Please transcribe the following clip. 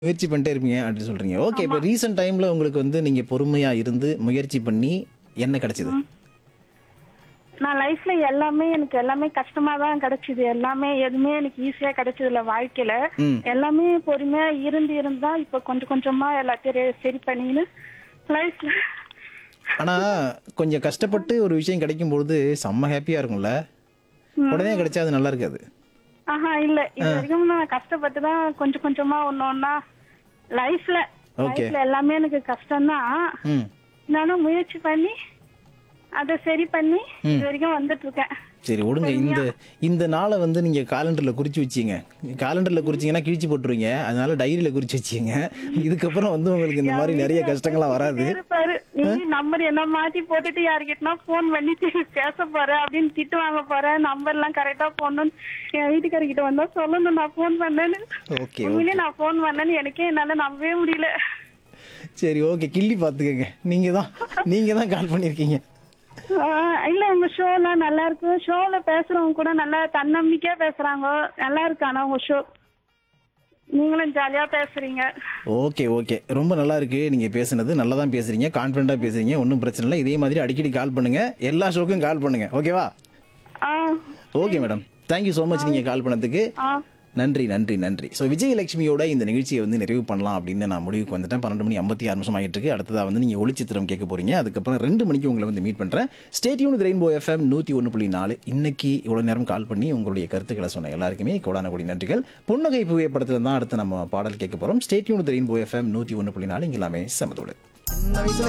முயற்சி பண்ணிட்டே இருப்பீங்க அப்படின்னு சொல்றீங்க ஓகே இப்போ ரீசெண்ட் டைம்ல உங்களுக்கு வந்து நீங்க பொறுமையா இருந்து முயற்சி பண்ணி என்ன கிடைச்சது நான் லைஃப்ல எல்லாமே எனக்கு எல்லாமே கஷ்டமா தான் கிடைச்சது எல்லாமே எதுவுமே எனக்கு ஈஸியா கிடைச்சது இல்ல வாழ்க்கையில ம். எல்லாமே பொறுமையா இருந்து இருந்தா இப்ப கொஞ்சம் கொஞ்சமா எல்லாத்தையும் ரெ- சரி பண்ணின்னு லைஃப்ல ஆனா கொஞ்சம் கஷ்டப்பட்டு ஒரு விஷயம் கிடைக்கும் பொழுது செம்ம ஹாப்பியா இருக்கும்ல உடனே கிடைச்சா அது நல்லா இருக்காது ஆஹா இல்ல இது வரைக்கும் நான் கஷ்டப்பட்டு தான் கொஞ்சம் கொஞ்சமா ஒண்ணு ஒண்ணா லைஃப்ல Okay. லைஃப்ல எல்லாமே எனக்கு கஷ்டம்தான் ம் நானும் முயற்சி பண்ணி அதை சரி பண்ணி இது வரைக்கும் வந்துட்டு இருக்கேன் சரி விடுங்க இந்த இந்த நாளை வந்து நீங்க காலண்டர்ல குறிச்சு வச்சீங்க காலண்டர்ல குறிச்சீங்கன்னா கிழிச்சு போட்டுருவீங்க அதனால டைரியில குறிச்சு வச்சீங்க இதுக்கப்புறம் வந்து உங்களுக்கு இந்த மாதிரி நிறைய கஷ்டங்கள்லாம் வராது இருப்பாரு நீ நம்பர் என்ன மாத்தி போட்டுட்டு யாருக்கிட்டனா போன் பண்ணி தி- பேச போற அப்படின்னு திட்டு வாங்க போற நம்பர் எல்லாம் கரெக்டா போடணும் என் வீட்டுக்காரர்கிட்ட வந்தா சொல்லணும் நான் போன் பண்ணேன்னு ஓகே உண்மையிலே நான் போன் பண்ணேன்னு எனக்கே என்னால நம்பவே முடியல சரி ஓகே கிள்ளி பார்த்துக்கங்க நீங்க தான் நீங்க தான் கால் பண்ணியிருக்கீங்க ஆஹ் இல்ல உங்க ஷோ எல்லாம் நல்லா இருக்கு ஷோல பேசுறவங்க கூட நல்லா தன்னம்பிக்கையா பேசுறாங்க நல்லா இருக்கு ஆனா உங்க ஷோ நீங்களும் ஜாலியா பேசுறீங்க ஓகே ஓகே ரொம்ப நல்லா இருக்கு நீங்க பேசுனது நல்லா தான் பேசுறீங்க கான்ஃபிடண்டா பேசுறீங்க ஒன்றும் பிரச்சனை இல்லை இதே மாதிரி அடிக்கடி கால் பண்ணுங்க எல்லா ஷோக்கும் கால் பண்ணுங்க ஓகேவா ஆஹ் okay madam thank you so much நீங்க கால் பண்ணதுக்கு ஆஹ் நன்றி நன்றி நன்றி ஸோ விஜயலட்சுமியோட இந்த நிகழ்ச்சியை வந்து நிறைவு பண்ணலாம் அப்படின்னு நான் முடிவுக்கு வந்துட்டேன் பன்னெண்டு மணி ஐம்பத்தி ஆறு நிமிஷம் ஆகிட்டு இருக்கு அடுத்ததாக வந்து நீங்கள் ஒளிச்சித்திரம் கேட்க போறீங்க அதுக்கப்புறம் ரெண்டு மணிக்கு உங்களை வந்து மீட் பண்ணுறேன் ஸ்டேட்யூன் ரெயின்போ எஃப்எம் நூற்றி ஒன்று புள்ளி நாலு இன்னைக்கு இவ்வளோ நேரம் கால் பண்ணி உங்களுடைய கருத்துக்களை சொன்ன எல்லாருக்குமே கோடான கோடி நன்றிகள் புன்னகை புகைப்படத்தில் தான் அடுத்து நம்ம பாடல் கேட்க போகிறோம் ஸ்டேட்யூன் ரெயின்போ எஃப்எம் நூற்றி ஒன்று புள்ளி நாலு இங்கே எல்லாமே சமத்தோடு சின்ன வயசுல